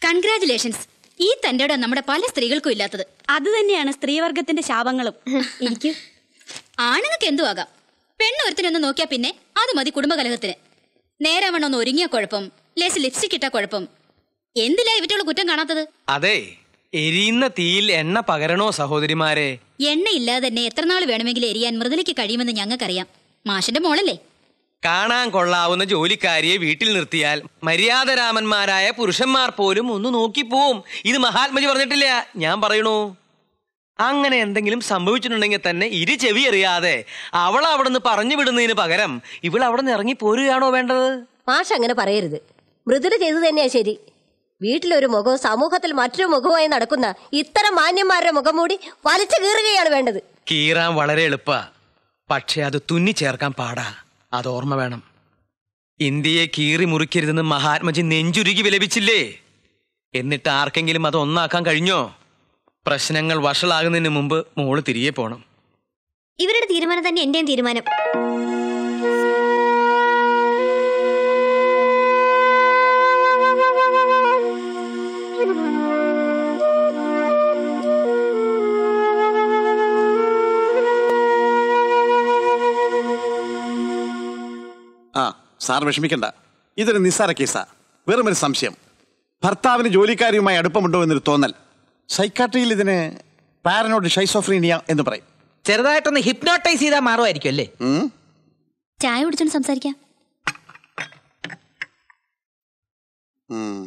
Congratulations ഈ തന്റെ നമ്മുടെ പല സ്ത്രീകൾക്കും ഇല്ലാത്തത് അത് തന്നെയാണ് സ്ത്രീവർഗത്തിന്റെ ശാപങ്ങളും ഇരിക്കൂ ആണുങ്ങൾക്ക് എന്തു ആകാം പെണ്ണൊരുത്തിനൊന്ന് നോക്കിയാ പിന്നെ അത് മതി കുടുംബകലഹത്തിന് നേരവണ്ണം ഒന്ന് ഒരുങ്ങിയ കുഴപ്പം ലേസ് ലിപ്സ്റ്റിക് ഇട്ട കുഴപ്പം എന്തിലാ ഇവറ്റുള്ള കുറ്റം കാണാത്തത് അതെ എരിയുന്ന തീയിൽ എണ്ണ പകരണോ സഹോദരിമാരെ എണ്ണയില്ലാതെ തന്നെ എത്ര നാൾ വേണമെങ്കിലും എരിയാൻ മൃദുലയ്ക്ക് കഴിയുമെന്ന് ഞങ്ങൾക്കറിയാം മാഷിന്റെ മോളല്ലേ കാണാൻ കൊള്ളാവുന്ന ജോലിക്കാരിയെ വീട്ടിൽ നിർത്തിയാൽ മര്യാദരാമന്മാരായ പുരുഷന്മാർ പോലും ഒന്ന് നോക്കിപ്പോവും ഇത് മഹാത്മജി പറഞ്ഞിട്ടില്ല ഞാൻ പറയണു അങ്ങനെ എന്തെങ്കിലും സംഭവിച്ചിട്ടുണ്ടെങ്കിൽ തന്നെ ഇരു ചെവി അറിയാതെ അവൾ അവിടെ നിന്ന് പറഞ്ഞു വിടുന്നതിന് പകരം ഇവൾ അവിടെ നിന്ന് ഇറങ്ങി പോരുകയാണോ വേണ്ടത് മാഷ് അങ്ങനെ പറയരുത് മൃദുല ചെയ്തു തന്നെയാ ശരി വീട്ടിലൊരു മുഖവും സമൂഹത്തിൽ മറ്റൊരു മുഖവുമായി നടക്കുന്ന ഇത്തരം മാന്യന്മാരുടെ മുഖം മൂടി വലിച്ചു കീറുകയാണ് വേണ്ടത് കീറാൻ വളരെ എളുപ്പ പക്ഷെ അത് തുന്നി ചേർക്കാൻ പാടാ അത് ഓർമ്മ വേണം ഇന്ത്യയെ കീറി മുറിക്കരുതെന്ന് മഹാത്മജി നെഞ്ചുരുകി വിലപിച്ചില്ലേ എന്നിട്ട് ആർക്കെങ്കിലും അത് ഒന്നാക്കാൻ കഴിഞ്ഞോ പ്രശ്നങ്ങൾ വഷളാകുന്നതിന് മുമ്പ് മോള് തിരികെ പോണം ഇവരുടെ തീരുമാനം തന്നെ എന്റെയും തീരുമാനം ആ സാർ വിഷമിക്കണ്ട ഇതൊരു നിസ്സാര കേസാ വെറും ഒരു സംശയം ഭർത്താവിന് ജോലിക്കാരിയുമായി അടുപ്പമുണ്ടോ എന്നൊരു തോന്നൽ സൈക്കാട്രിയിൽ ഇതിന് പാരനോട് ഷൈസോഫ്രീനിയ എന്ന് പറയും ചെറുതായിട്ടൊന്ന് ഹിപ്നോട്ടൈസ് ചെയ്താൽ മാറുമായിരിക്കും അല്ലേ ഉം? ചായ കുടിച്ചോണ്ട് സംസാരിക്കാം ഉം.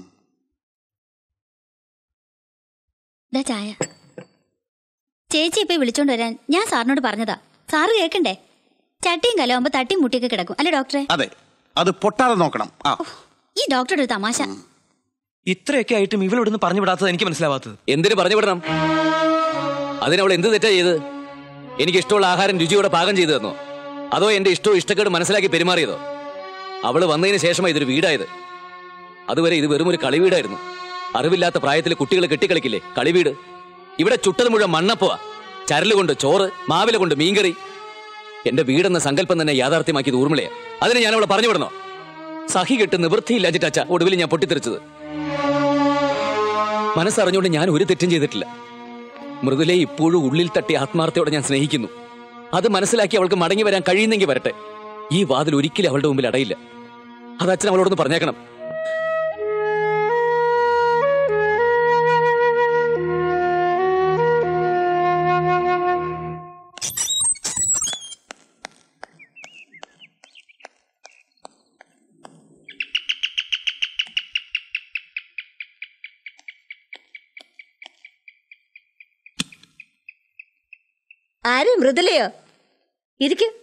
ദാ ചായ ചേച്ചി ഇപ്പൊ വിളിച്ചോണ്ട് വരാൻ ഞാൻ സാറിനോട് പറഞ്ഞതാ സാറ് കേക്കണ്ടേ ചട്ടിയും കലാവുമ്പോ തട്ടിയും മുട്ടിയൊക്കെ കിടക്കും അല്ലേ ഡോക്ടറെ അതെ അത് പൊട്ടാതെ നോക്കണം ആ ഈ ഡോക്ടറുടെ ഒരു തമാശ ഇത്രയൊക്കെ ആയിട്ടും ഇവളോടൊന്ന് പറഞ്ഞു വിടാത്തത് എനിക്ക് മനസ്സിലാവാത്തത് എന്തിനു പറഞ്ഞു വിടണം അതിനവൾ എന്ത് തെറ്റാ ചെയ്ത് എനിക്ക് ഇഷ്ടമുള്ള ആഹാരം രുചിയോടെ പാകം ചെയ്തു തന്നോ അതോ എന്റെ ഇഷ്ടവും ഇഷ്ടക്കേട് മനസ്സിലാക്കി പെരുമാറിയതോ അവള് വന്നതിന് ശേഷമാണ് ഇതൊരു വീടായത് അതുവരെ ഇത് വെറും ഒരു കളിവീടായിരുന്നു അറിവില്ലാത്ത പ്രായത്തിൽ കുട്ടികൾ കെട്ടിക്കളിക്കില്ലേ കളിവീട് ഇവിടെ ചുട്ടത് മുഴുവൻ മണ്ണപ്പവാ ചരല് കൊണ്ട് ചോറ് മാവില കൊണ്ട് മീൻകറി എന്റെ വീടെന്ന സങ്കല്പം തന്നെ യാഥാർത്ഥ്യമാക്കിയത് ഊർമിളയാ അതിന് ഞാൻ അവളെ പറഞ്ഞു വിടണോ സഹി കെട്ട് നിവൃത്തിയില്ലാച്ചിട്ടച്ച ഒടുവിൽ ഞാൻ പൊട്ടിത്തെറിച്ചത് മനസ്സറിഞ്ഞുകൊണ്ട് ഞാൻ ഒരു തെറ്റും ചെയ്തിട്ടില്ല മൃദുലെ ഇപ്പോഴും ഉള്ളിൽ തട്ടി ആത്മാർത്ഥയോടെ ഞാൻ സ്നേഹിക്കുന്നു അത് മനസ്സിലാക്കി അവൾക്ക് മടങ്ങി വരാൻ കഴിയുന്നെങ്കിൽ വരട്ടെ ഈ വാതിൽ ഒരിക്കലും അവളുടെ മുമ്പിൽ അടയില്ല അത് അച്ഛൻ അവളോടൊന്ന് പറഞ്ഞേക്കണം ആര് മൃദുലയോ ഇരിക്കും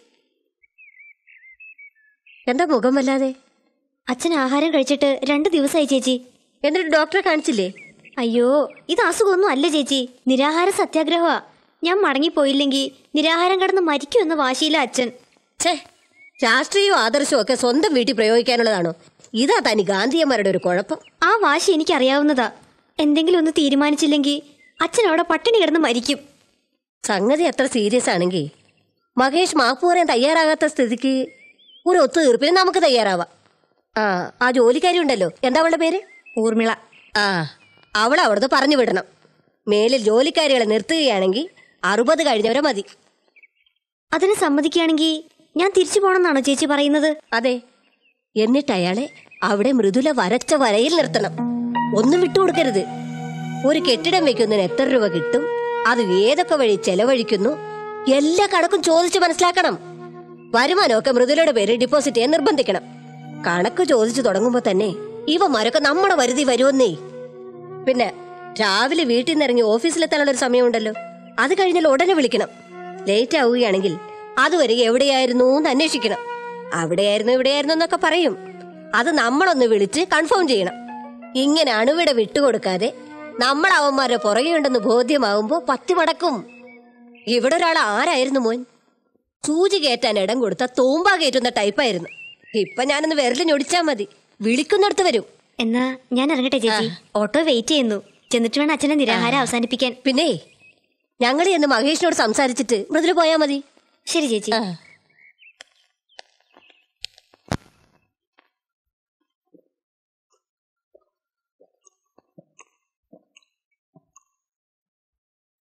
എന്താ മുഖം വല്ലാതെ അച്ഛൻ ആഹാരം കഴിച്ചിട്ട് രണ്ടു ദിവസമായി ചേച്ചി എന്നിട്ട് ഡോക്ടറെ കാണിച്ചില്ലേ അയ്യോ ഇത് അസുഖമൊന്നും അല്ല ചേച്ചി നിരാഹാര സത്യാഗ്രഹമാ ഞാൻ മടങ്ങിപ്പോയില്ലെങ്കിൽ നിരാഹാരം കിടന്ന് മരിക്കുമെന്ന് വാശിയില്ല അച്ഛൻ ഛേ രാഷ്ട്രീയവും ആദർശവും ഒക്കെ സ്വന്തം വീട്ടിൽ പ്രയോഗിക്കാനുള്ളതാണോ ഇതാ തനി ഗാന്ധിയന്മാരുടെ ഒരു കുഴപ്പം ആ വാശി എനിക്കറിയാവുന്നതാ എന്തെങ്കിലും ഒന്ന് തീരുമാനിച്ചില്ലെങ്കിൽ അച്ഛൻ അവിടെ പട്ടിണി കിടന്ന് മരിക്കും സംഗതി അത്ര സീരിയസ് ആണെങ്കിൽ മഹേഷ് മാപ്പ് പറയാൻ തയ്യാറാകാത്ത സ്ഥിതിക്ക് ഒരു ഒത്തുതീർപ്പിന് നമുക്ക് തയ്യാറാവാം ആ ആ ജോലിക്കാരി ഉണ്ടല്ലോ എന്താ അവളുടെ പേര് ഊർമിള ആ അവൾ അവിടുന്ന് പറഞ്ഞു വിടണം മേലിൽ ജോലിക്കാരികളെ നിർത്തുകയാണെങ്കിൽ അറുപത് കഴിഞ്ഞവരെ മതി അതിന് സമ്മതിക്കുകയാണെങ്കിൽ ഞാൻ തിരിച്ചു പോണെന്നാണോ ചേച്ചി പറയുന്നത് അതെ എന്നിട്ട് അയാളെ അവിടെ മൃദുല വരച്ച വരയിൽ നിർത്തണം ഒന്നും വിട്ടുകൊടുക്കരുത് ഒരു കെട്ടിടം വെക്കുന്നതിന് എത്ര രൂപ കിട്ടും അത് ഏതൊക്കെ വഴി ചെലവഴിക്കുന്നു എല്ലാ കണക്കും ചോദിച്ചു മനസ്സിലാക്കണം വരുമാനമൊക്കെ മൃദുലയുടെ പേര് ഡിപ്പോസിറ്റ് ചെയ്യാൻ നിർബന്ധിക്കണം കണക്ക് ചോദിച്ചു തുടങ്ങുമ്പോ തന്നെ ഇവന്മാരൊക്കെ നമ്മുടെ വരുതി വരുമെന്നേ പിന്നെ രാവിലെ വീട്ടിൽ നിന്ന് ഇറങ്ങി ഓഫീസിലെത്താനുള്ള ഒരു സമയമുണ്ടല്ലോ അത് കഴിഞ്ഞാൽ ഉടനെ വിളിക്കണം ലേറ്റ് ആവുകയാണെങ്കിൽ അതുവരെ എവിടെയായിരുന്നു എന്ന് അന്വേഷിക്കണം അവിടെയായിരുന്നു ഇവിടെയായിരുന്നു എന്നൊക്കെ പറയും അത് നമ്മളൊന്ന് വിളിച്ച് കൺഫേം ചെയ്യണം ഇങ്ങനെ അണുവിട വിട്ടുകൊടുക്കാതെ നമ്മൾ അവന്മാരുടെ പുറകെ ഉണ്ടെന്ന് ബോധ്യമാവുമ്പോ പത്തി മടക്കും ഇവിടെ ഒരാൾ ആരായിരുന്നു മോൻ സൂചി കയറ്റാൻ ഇടം കൊടുത്ത തൂമ്പ കയറ്റുന്ന ടൈപ്പായിരുന്നു ഇപ്പൊ ഞാനൊന്ന് വിരല് ഞൊടിച്ചാ മതി വിളിക്കുന്നിടത്ത് വരും എന്നാ ഞാൻ ഇറങ്ങട്ടെ ചേച്ചി ഓട്ടോ വെയിറ്റ് ചെയ്യുന്നു ചെന്നിട്ട് വേണം അച്ഛനെ നിരാഹാരം അവസാനിപ്പിക്കാൻ പിന്നെ ഞങ്ങൾ എന്ന് മഹേഷിനോട് സംസാരിച്ചിട്ട് മൃദുല പോയാ മതി ശരി ചേച്ചി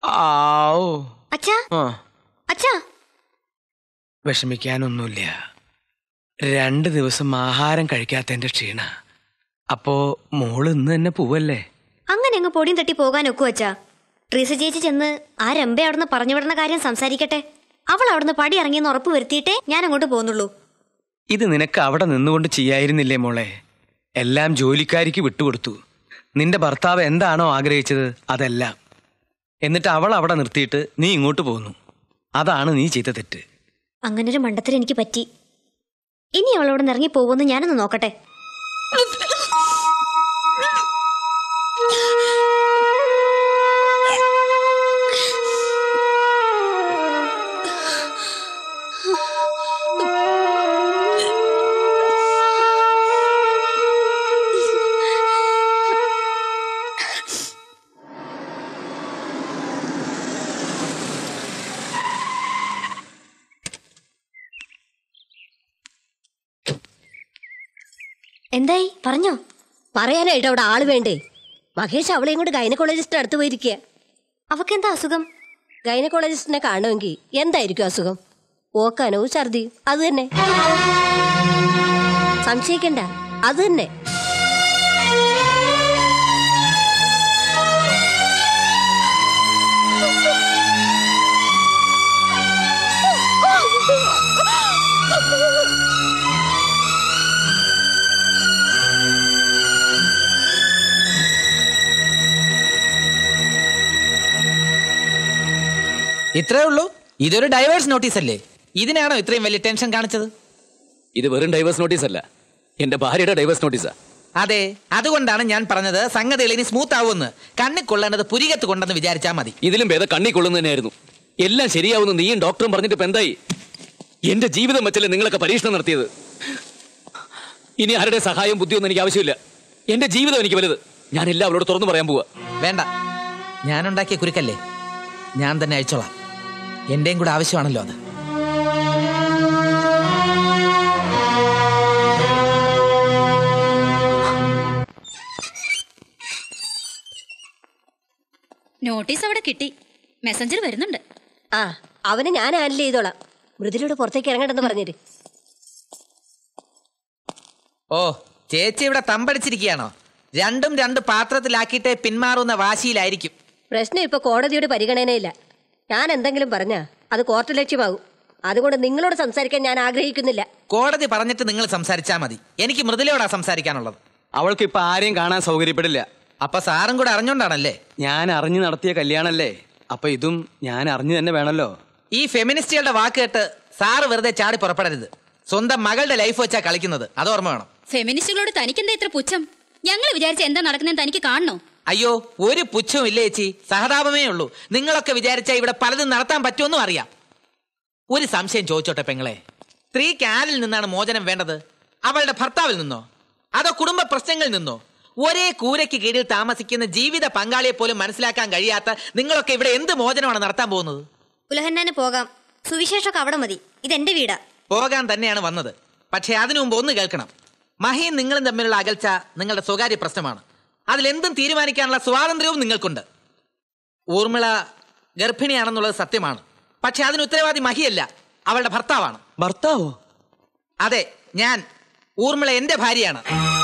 ആവൂ അച്ഛാ ആ അച്ഛാ വിഷമിക്കാനൊന്നുമില്ല രണ്ട് ദിവസം ആഹാരം കഴിക്കാത്തതിന്റെ ക്ഷീണ അപ്പോ മോള് ഇന്ന് തന്നെ പോവല്ലേ അങ്ങനെ അങ്ങ് പൊടിയും തട്ടി പോകാൻ ഒക്കു അച്ഛാ ട്രീസ ചേച്ചി ചെന്ന് ആ രമ്പ അവിടുന്ന് പറഞ്ഞു വിടുന്ന കാര്യം സംസാരിക്കട്ടെ അവൾ അവിടുന്ന് പടി ഇറങ്ങിയെന്ന് ഉറപ്പ് വരുത്തിയിട്ടേ ഞാൻ അങ്ങോട്ട് പോകുന്നുള്ളൂ ഇത് നിനക്ക് അവിടെ നിന്നുകൊണ്ട് ചെയ്യായിരുന്നില്ലേ മോളെ എല്ലാം ജോലിക്കാരിക്ക് വിട്ടുകൊടുത്തു നിന്റെ ഭർത്താവ് എന്താണോ ആഗ്രഹിച്ചത് അതെല്ലാം എന്നിട്ട് അവൾ അവിടെ നിർത്തിയിട്ട് നീ ഇങ്ങോട്ട് പോന്നു അതാണ് നീ ചെയ്ത തെറ്റ് അങ്ങനൊരു മണ്ടത്തിൽ എനിക്ക് പറ്റി ഇനി അവളോട് ഇറങ്ങി പോകുമെന്ന് ഞാനൊന്ന് നോക്കട്ടെ എന്തായി പറഞ്ഞോ പറയാനായിട്ട് അവിടെ ആള് വേണ്ടേ മഹേഷ് അവളെയും കൊണ്ട് ഗൈനക്കോളജിസ്റ്റ് അടുത്ത് പോയിരിക്കുക അവക്കെന്താ അസുഖം ഗൈനക്കോളജിസ്റ്റിനെ കാണുമെങ്കിൽ എന്തായിരിക്കും അസുഖം ഓക്കാനവും ഛർദിയും അത് തന്നെ സംശയിക്കണ്ട അത് തന്നെ ഇത്രേ ഉള്ളൂ ഇതൊരു ഡൈവേഴ്സ് നോട്ടീസ് അല്ലേ ഇതിനാണോ ഇത്രയും വലിയ ടെൻഷൻ കാണിച്ചത് ഇത് വെറും ഡൈവേഴ്സ് നോട്ടീസ് അല്ല എന്റെ ഭാര്യയുടെ ഡൈവേഴ്സ് നോട്ടീസാ അതെ അതുകൊണ്ടാണ് ഞാൻ പറഞ്ഞത് സംഗതികൾ ഇനി സ്മൂത്ത് ആവുമെന്ന് കണ്ണിൽ കൊള്ളേണ്ടത് പുരികത്ത് കൊണ്ടെന്ന് വിചാരിച്ചാൽ മതി ഇതിലും ഭേദം കണ്ണി കൊള്ളുന്ന തന്നെയായിരുന്നു എല്ലാം ശരിയാവുന്നു നീയും ഡോക്ടറും പറഞ്ഞിട്ട് ഇപ്പൊ എന്തായി എന്റെ ജീവിതം വെച്ചല്ലേ നിങ്ങളൊക്കെ പരീക്ഷണം നടത്തിയത് ഇനി ആരുടെ സഹായവും ബുദ്ധിയൊന്നും എനിക്ക് ആവശ്യമില്ല എന്റെ ജീവിതം എനിക്ക് വലുത് ഞാൻ എല്ലാം അവരോട് തുറന്നു പറയാൻ പോവാ വേണ്ട ഞാനുണ്ടാക്കിയ കുരുക്കല്ലേ ഞാൻ തന്നെ അയച്ചോളാം എന്റെയും കൂടെ ആവശ്യമാണല്ലോ അത് നോട്ടീസ് അവിടെ കിട്ടി മെസ്സഞ്ചർ വരുന്നുണ്ട് ആ അവനെ ഞാൻ ഹാൻഡിൽ ചെയ്തോളാം മൃദുലയുടെ പുറത്തേക്ക് ഇറങ്ങണ്ടെന്ന് പറഞ്ഞിട്ട് ഓ ചേച്ചി ഇവിടെ തമ്പടിച്ചിരിക്കുകയാണോ രണ്ടും രണ്ട് പാത്രത്തിലാക്കിയിട്ടേ പിന്മാറുന്ന വാശിയിലായിരിക്കും പ്രശ്നം ഇപ്പൊ കോടതിയുടെ പരിഗണനയില്ല ഞാൻ എന്തെങ്കിലും പറഞ്ഞാ അത് കോർട്ട് ലക്ഷ്യമാകും അതുകൊണ്ട് നിങ്ങളോട് സംസാരിക്കാൻ ഞാൻ ആഗ്രഹിക്കുന്നില്ല കോടതി പറഞ്ഞിട്ട് നിങ്ങൾ സംസാരിച്ചാൽ മതി എനിക്ക് മൃദുലയോടാ സംസാരിക്കാനുള്ളത് അവൾക്ക് ഇപ്പൊ ആരെയും കാണാൻ സൗകര്യപ്പെടില്ല അപ്പൊ സാറും കൂടെ അറിഞ്ഞോണ്ടാണല്ലേ ഞാൻ അറിഞ്ഞു നടത്തിയ കല്യാണല്ലേ അപ്പൊ ഇതും ഞാൻ അറിഞ്ഞു തന്നെ വേണമല്ലോ ഈ ഫെമിനിസ്റ്റുകളുടെ വാക്ക് കേട്ട് സാറ് വെറുതെ ചാടി പുറപ്പെടരുത് സ്വന്തം മകളുടെ ലൈഫ് വെച്ചാ കളിക്കുന്നത് അത് ഓർമ്മ വേണം ഫെമിനിസ്റ്റുകളോട് തനിക്കെന്താ ഇത്ര പുച്ഛം ഞങ്ങൾ വിചാരിച്ച എന്താ നടക്കുന്നതെന്ന് തനിക്ക് കാണണോ അയ്യോ ഒരു പുച്ഛവും ഇല്ലേ ചേച്ചി സഹതാപമേ ഉള്ളൂ നിങ്ങളൊക്കെ വിചാരിച്ചാ ഇവിടെ പലതും നടത്താൻ പറ്റുമെന്നും അറിയാം ഒരു സംശയം ചോദിച്ചോട്ടെ പെങ്ങളെ സ്ത്രീക്ക് ആരിൽ നിന്നാണ് മോചനം വേണ്ടത് അവളുടെ ഭർത്താവിൽ നിന്നോ അതോ കുടുംബ പ്രശ്നങ്ങളിൽ നിന്നോ ഒരേ കൂരയ്ക്ക് കീഴിൽ താമസിക്കുന്ന ജീവിത പങ്കാളിയെ പോലും മനസ്സിലാക്കാൻ കഴിയാത്ത നിങ്ങളൊക്കെ ഇവിടെ എന്ത് മോചനമാണ് നടത്താൻ പോകുന്നത് ഉലഹന്നാന് പോകാം സുവിശേഷമൊക്കെ അവിടെ മതി ഇതെന്റെ വീടാ പോകാൻ തന്നെയാണ് വന്നത് പക്ഷേ അതിനു മുമ്പ് ഒന്ന് കേൾക്കണം മഹിയും നിങ്ങളും തമ്മിലുള്ള അകൽച്ച നിങ്ങളുടെ സ്വകാര്യ പ്രശ്നമാണ് അതിലെന്തും തീരുമാനിക്കാനുള്ള സ്വാതന്ത്ര്യവും നിങ്ങൾക്കുണ്ട് ഊർമിള ഗർഭിണിയാണെന്നുള്ളത് സത്യമാണ് പക്ഷെ അതിന് ഉത്തരവാദി മഹിയല്ല അവളുടെ ഭർത്താവാണ് ഭർത്താവോ അതെ ഞാൻ ഊർമിള എന്റെ ഭാര്യയാണ്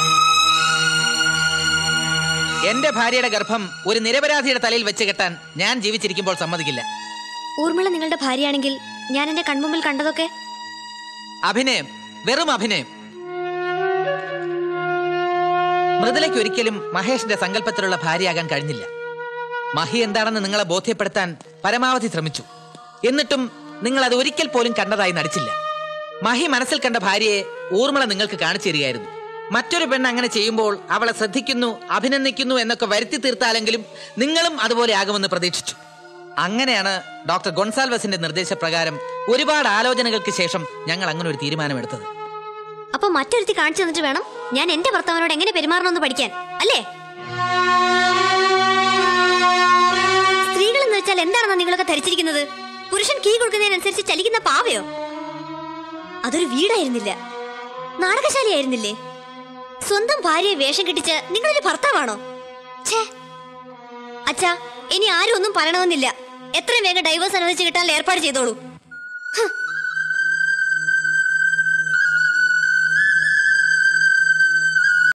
എന്റെ ഭാര്യയുടെ ഗർഭം ഒരു നിരപരാധിയുടെ തലയിൽ വെച്ച് കെട്ടാൻ ഞാൻ ജീവിച്ചിരിക്കുമ്പോൾ സമ്മതിക്കില്ല ഊർമിള നിങ്ങളുടെ ഭാര്യയാണെങ്കിൽ ഞാൻ എന്റെ കൺമുമ്പിൽ കണ്ടതൊക്കെ അഭിനയം വെറും അഭിനയം മൃദുലയ്ക്ക് ഒരിക്കലും മഹേഷിന്റെ സങ്കല്പത്തിലുള്ള ഭാര്യയാകാൻ കഴിഞ്ഞില്ല മഹി എന്താണെന്ന് നിങ്ങളെ ബോധ്യപ്പെടുത്താൻ പരമാവധി ശ്രമിച്ചു എന്നിട്ടും നിങ്ങൾ അത് ഒരിക്കൽ പോലും കണ്ടതായി നടിച്ചില്ല മഹി മനസ്സിൽ കണ്ട ഭാര്യയെ ഊർമിള നിങ്ങൾക്ക് കാണിച്ചു തരികയായിരുന്നു മറ്റൊരു പെണ്ണ് അങ്ങനെ ചെയ്യുമ്പോൾ അവളെ ശ്രദ്ധിക്കുന്നു അഭിനന്ദിക്കുന്നു എന്നൊക്കെ വരുത്തി തീർത്താലെങ്കിലും നിങ്ങളും അതുപോലെ ആകുമെന്ന് പ്രതീക്ഷിച്ചു അങ്ങനെയാണ് ഡോക്ടർ ഗൊൺസാൽവസിന്റെ നിർദ്ദേശപ്രകാരം ഒരുപാട് ആലോചനകൾക്ക് ശേഷം ഞങ്ങൾ അങ്ങനെ ഒരു തീരുമാനമെടുത്തത് അപ്പൊ മറ്റൊരുത്തി കാണിച്ചു തന്നിട്ട് വേണം ഞാൻ എന്റെ ഭർത്താവിനോട് എങ്ങനെ പെരുമാറണമെന്ന് പഠിക്കാൻ അല്ലേ സ്ത്രീകൾ എന്ന് വെച്ചാൽ എന്താണെന്ന് നിങ്ങളൊക്കെ ധരിച്ചിരിക്കുന്നത് പുരുഷൻ കീ കൊടുക്കുന്നതിനനുസരിച്ച് ചലിക്കുന്ന പാവയോ അതൊരു വീടായിരുന്നില്ല നാടകശാലയായിരുന്നില്ലേ സ്വന്തം ഭാര്യയെ വേഷം കെട്ടിച്ച് നിങ്ങളൊരു ഭർത്താവാണോ ഛേ അച്ഛാ ഇനി ആരും ഒന്നും പറയണമെന്നില്ല എത്രയും വേഗം ഡൈവേഴ്സ് അനുവദിച്ച് കിട്ടാൻ ഏർപ്പാട് ചെയ്തോളൂ ഹ്,